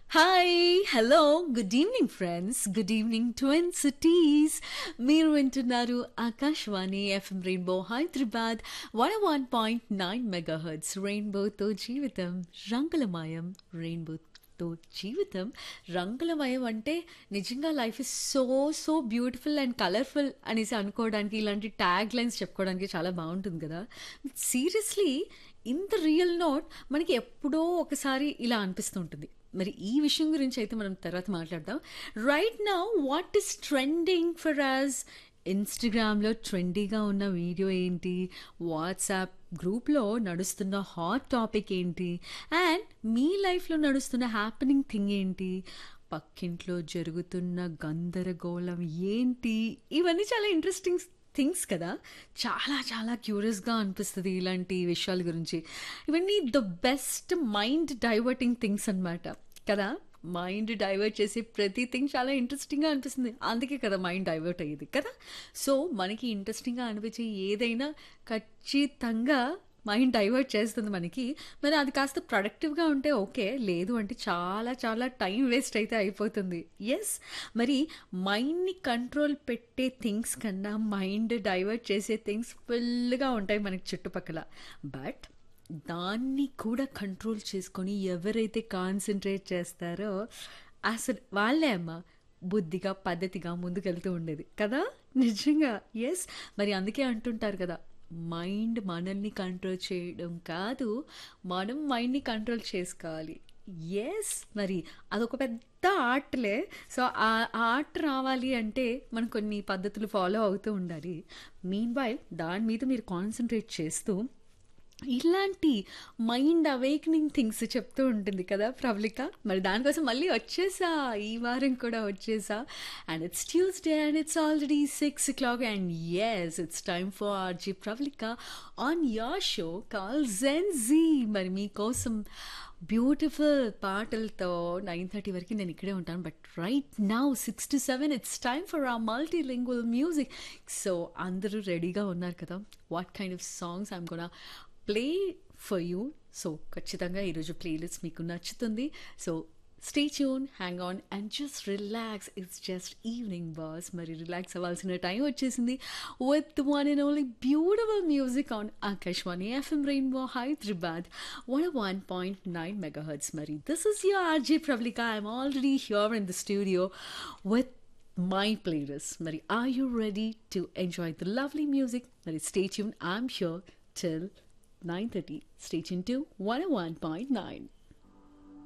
Hi hello good evening friends good evening twin cities మీరు వింటున్నారు Akashvani FM Rainbow Hyderabad one one point nine mega hertz రెయిన్బోతో జీవితం రంగులమయం రెయిన్బోతో జీవితం రంగులమయం అంటే నిజంగా life is so so beautiful and colourful అనేసి అనుకోవడానికి ఇలాంటి ట్యాగ్ లైన్స్ చెప్పుకోవడానికి చాలా బాగుంటుంది కదా సీరియస్లీ ఇంత రియల్ నోట్ మనకి ఎప్పుడో ఒకసారి ఇలా అనిపిస్తుంటుంది మరి ఈ విషయం గురించి అయితే మనం తర్వాత మాట్లాడదాం right now what is trending for us ఇన్స్టాగ్రామ్లో ట్రెండీగా ఉన్న వీడియో ఏంటి వాట్సాప్ గ్రూప్లో నడుస్తున్న హాట్ టాపిక్ ఏంటి అండ్ మీ లైఫ్లో నడుస్తున్న హ్యాపెనింగ్ థింగ్ ఏంటి పక్కింట్లో జరుగుతున్న గందరగోళం ఏంటి ఇవన్నీ చాలా ఇంట్రెస్టింగ్ థింగ్స్ కదా చాలా చాలా క్యూరియస్గా అనిపిస్తుంది ఇలాంటి విషయాల గురించి ఇవన్నీ the best mind diverting things అన్నమాట కదా మైండ్ డైవర్ట్ చేసి ప్రతి థింగ్ చాలా ఇంట్రెస్టింగ్గా అనిపిస్తుంది అందుకే కదా మైండ్ డైవర్ట్ అయ్యేది కదా సో మనకి ఇంట్రెస్టింగ్గా అనిపించే ఏదైనా ఖచ్చితంగా మైండ్ డైవర్ట్ చేస్తుంది మనకి మరి అది కాస్త ప్రొడక్టివ్గా ఉంటే ఓకే లేదు అంటే చాలా చాలా టైం వేస్ట్ అయితే అయిపోతుంది ఎస్ మరి మైండ్ని కంట్రోల్ పెట్టే థింగ్స్ కన్నా మైండ్ డైవర్ట్ చేసే థింగ్స్ ఫుల్గా ఉంటాయి మనకి చుట్టుపక్కల బట్ దాన్ని కూడా కంట్రోల్ చేసుకొని ఎవరైతే కాన్సన్ట్రేట్ చేస్తారో అసలు వాళ్ళే అమ్మ బుద్ధిగా పద్ధతిగా ముందుకెళ్తూ ఉండేది కదా నిజంగా ఎస్ మరి అందుకే అంటుంటారు కదా మైండ్ మనల్ని కంట్రోల్ చేయడం కాదు మనం మైండ్ని కంట్రోల్ చేసుకోవాలి ఎస్ మరి అదొక పెద్ద ఆర్ట్లే సో ఆ ఆర్ట్ రావాలి అంటే మనం కొన్ని పద్ధతులు ఫాలో అవుతూ ఉండాలి మీన్ వైల్ దాని మీద మీరు కాన్సన్ట్రేట్ చేస్తూ ఇలాంటి మైండ్ అవేకనింగ్ థింగ్స్ చెప్తూ ఉంటుంది కదా ప్రవళిక మరి దానికోసం మళ్ళీ వచ్చేసా ఈ వారం కూడా వచ్చేసా and it's Tuesday and it's already six o'clock and yes it's time for RJ Pravallika on your show call gen Z మరి మీకోసం బ్యూటిఫుల్ పాటలతో నైన్ థర్టీ వరకు నేను ఇక్కడే ఉంటాను but right now six to seven it's time for a multilingual music so అందరూ రెడీగా ఉన్నారు కదా what kind of songs I'm కూడా ప్లే ఫర్ యూ సో ఖచ్చితంగా ఈరోజు ప్లేలిస్ట్ మీకు నచ్చుతుంది so stay tune hang on and just relax it's just evening boss మరి రిలాక్స్ అవ్వాల్సిన టైం వచ్చేసింది with one and only beautiful music on Akashvani FM Rainbow Hyderabad one one point nine mega hurts మరి this is your RJ Pravallika I'm already here in the studio with my playlist. Mari, are you ready to enjoy the lovely music? Mari, stay tuned. I'm here till 9.30. Stay tuned to 101.9.